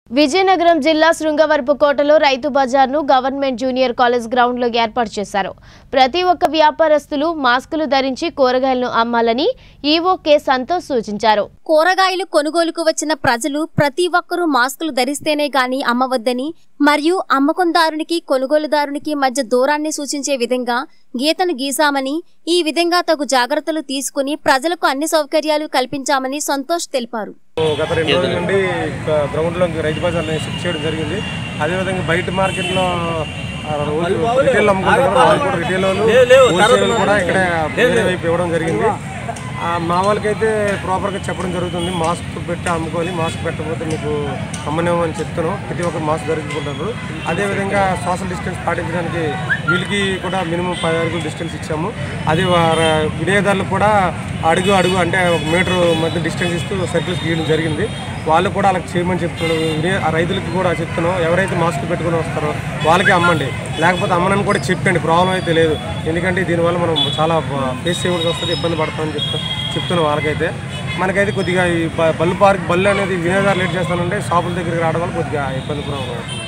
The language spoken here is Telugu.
విజయనగరం జిల్లా శృంగవరపుకోటలో రైతు బజార్ను గవర్నమెంట్ జూనియర్ కాలేజ్ గ్రౌండ్లో ఏర్పాటు చేశారు ప్రతి ఒక్క వ్యాపారస్తులు మాస్కులు ధరించి కూరగాయలను అమ్మాలని ఈవో కె సంతోష్ సూచించారు కూరగాయలు కొనుగోలుకు వచ్చిన ప్రజలు ప్రతి ఒక్కరూ మాస్కులు ధరిస్తేనే గాని అమ్మవద్దని మరియు అమ్మకందారునికి కొనుగోలుదారునికి మధ్య దూరాన్ని సూచించే విధంగా గీతను గీశామని ఈ విధంగా తగు జాగ్రత్తలు తీసుకుని ప్రజలకు అన్ని సౌకర్యాలు కల్పించామని సంతోష్ తెలిపారు గత రెండు రోజుల నుండి గ- గ్రౌండ్లో రైతు బజార్ని షిఫ్ట్ చేయడం జరిగింది అదేవిధంగా బయట మార్కెట్లో ఆ, రోజు రిటైల్ అమ్ముకుంటారు వాళ్ళు కూడా రిటైల్ వాళ్ళు హోల్సేల్ కూడా ఇక్కడ వేరే వైపు ఇవ్వడం జరిగింది ఆ, మా వాళ్ళకైతే ప్రాపర్గా చెప్పడం జరుగుతుంది మాస్క్ పెట్టి అమ్ముకోవాలి మాస్క్ పెట్టకపోతే మీకు అమ్మనేమో అని చెప్తున్నాం ప్రతి ఒక్కరు మాస్క్ ధరించుకుంటారు అదేవిధంగా సోషల్ డిస్టెన్స్ పాటించడానికి వీళ్ళకి కూడా మినిమం పది అడుగులు డిస్టెన్స్ ఇచ్చాము అదే వార- వినియోగదారులకు కూడా అడుగు అడుగు అంటే ఒక మీటర్ మధ్య డిస్టెన్స్ ఇస్తూ సర్కిల్స్ గీయడం జరిగింది వాళ్ళు కూడా అలా చేయమని చెప్తున్నాడు వినియో- ఆ రైతులకు కూడా చెప్తున్నాం ఎవరైతే మాస్క్ పెట్టుకుని వస్తారో వాళ్ళకి అమ్మండి లేకపోతే అమ్మనని కూడా చెప్పండి ప్రాబ్లం అయితే లేదు ఎందుకంటే దీనివల్ల మనం చాలా ఫేస్ చేయవలసి వస్తుంది ఇబ్బంది పడతామని చెప్తాం చెప్తున్నాం వాళ్ళకైతే మనకైతే కొద్దిగా ఈ బ- బళ్ళు పార్క్ బళ్ళు అనేది వినియోగదారులు లేట్ చేస్తానంటే షాపుల దగ్గరికి రావడం వల్ల కొద్దిగా ఇబ్బంది కూడా అవుతుంది